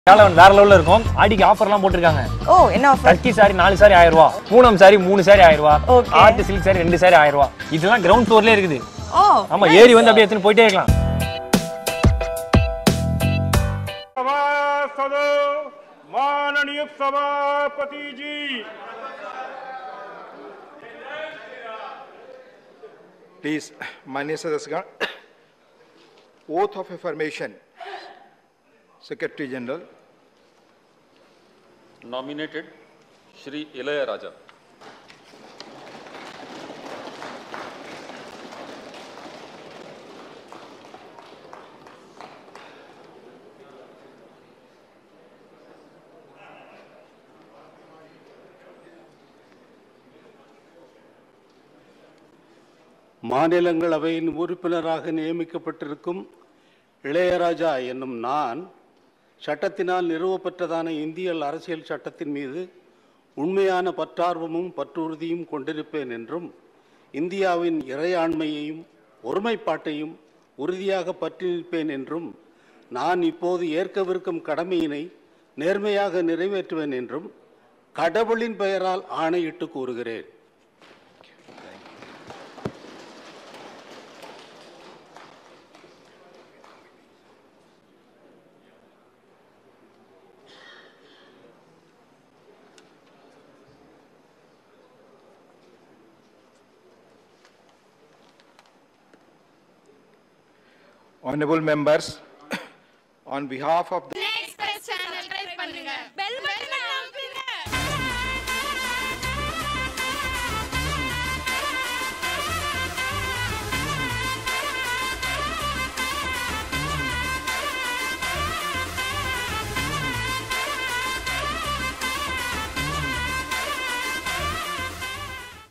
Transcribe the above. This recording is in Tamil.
வேலை வேற லெவல்ல இருக்கும் ஆடிக்கு ஆஃபர்லாம் போட்டிருக்காங்க ஓ என்ன ஆஃபர் டர்க்கி சாரி நாலு சாரி ஆயிரம் ரூபா பூனம் சாரி மூணு சாரி ஆயிரம் ரூபா Okay. ஆர்ட் சில்க் சாரி ரெண்டு சாரி ஆயிரம் ரூபா இதெல்லாம் கிரவுண்ட் ஃப்ளோர்லயே இருக்குது ஓ ஆமா ஏறி வந்து அப்படியே எடுத்துன்னு போயிட்டே இருக்கலாம் सभासद माननीय सभापति जी प्लीज माननीय सदस्यगण oath of affirmation secretary general nominated Shri Ilayaraja. மாநிலங்களவையின் உறுப்பினராக நியமிக்கப்பட்டிருக்கும் இளையராஜா என்னும் நான் சட்டத்தினால் நிறுவப்பெற்றதான இந்திய அரசியல் சட்டத்தின் மீது உண்மையான பற்றார்வமும் பற்றுறுதியும் கொண்டிருப்பேன் என்றும் இந்தியாவின் இறையாண்மையையும் ஒருமைப்பாட்டையும் உறுதியாக பற்றி நிற்பேன் என்றும் நான் இப்போது ஏற்கவிருக்கும் கடமையினை நேர்மையாக நிறைவேற்றுவேன் என்றும் கடவுளின் பெயரால் ஆணையிட்டு கூறுகிறேன் honorable members on behalf of the express channel try பண்ணுங்க பெல் பட்டனை